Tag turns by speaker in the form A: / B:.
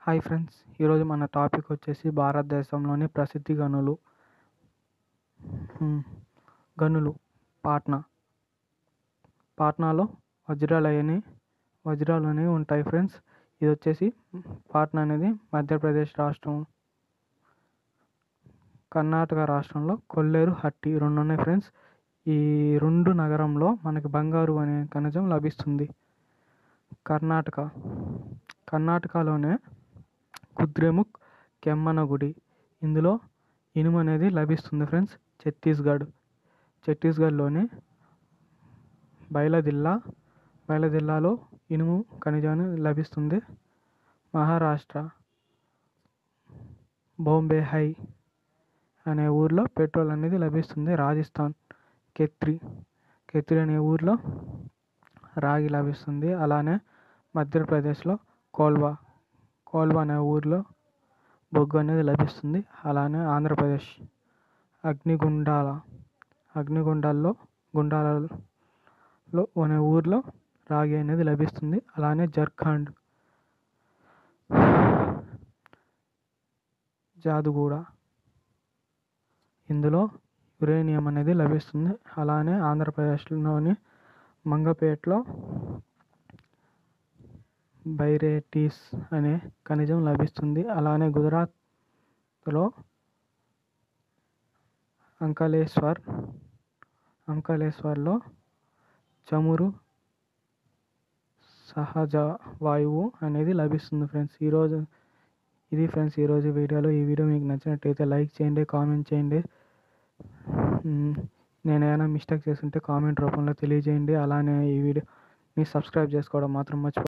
A: hi friends ఈరోజు మన topic వచ్చేసి భారతదేశంలోని ప్రసిద్ధి గనులు హ్మ్, గనులు పాట్నా పాట్నాలో వజ్రాలు అవన్నీ వజ్రాలు అనేవి ఉంటాయి ఫ్రెండ్స్ ఇది వచ్చేసి పాట్నా అనేది మధ్యప్రదేశ్ రాష్ట్రం కర్ణాటక రాష్ట్రంలో కొల్లేరు హట్టి రెండు ఉన్నాయి ఫ్రెండ్స్ ఈ రెండు నగరంలో మనకి బంగారు అనే ఖనిజం లభిస్తుంది కర్ణాటక కర్ణాటకలోనే కుద్రేముఖ్ కెమ్మనగుడి ఇందులో ఇనుము అనేది లభిస్తుంది ఫ్రెండ్స్ ఛత్తీస్గఢ్ ఛత్తీస్గఢ్లోని బైలదిల్లా బైలదిల్లాలో ఇనుము ఖనిజాన్ని లభిస్తుంది మహారాష్ట్ర బాంబే హై అనే ఊర్లో పెట్రోల్ అనేది లభిస్తుంది రాజస్థాన్ కెత్రి కెత్రి అనే ఊర్లో రాగి లభిస్తుంది అలానే మధ్యప్రదేశ్లో కోల్వా కోల్వా అనే ఊర్లో బొగ్గు అనేది లభిస్తుంది అలానే ఆంధ్రప్రదేశ్ అగ్నిగుండాల అగ్నిగుండాల్లో గుండాలలో అనే ఊర్లో రాగి అనేది లభిస్తుంది అలానే జర్ఖండ్ జాదుగూడ ఇందులో యురేనియం అనేది లభిస్తుంది అలానే ఆంధ్రప్రదేశ్లోని మంగపేట్లో బైరేటీస్ అనే ఖనిజం లభిస్తుంది అలానే గుజరాత్లో అంకలేశ్వర్ అంకలేశ్వర్లో చమురు సహజ వాయువు అనేది లభిస్తుంది ఫ్రెండ్స్ ఈరోజు ఇది ఫ్రెండ్స్ ఈరోజు వీడియోలో ఈ వీడియో మీకు నచ్చినట్టయితే లైక్ చేయండి కామెంట్ చేయండి నేను ఏమైనా మిస్టేక్ చేస్తుంటే కామెంట్ రూపంలో తెలియజేయండి అలానే ఈ వీడియోని సబ్స్క్రైబ్ చేసుకోవడం మాత్రం మర్చిపో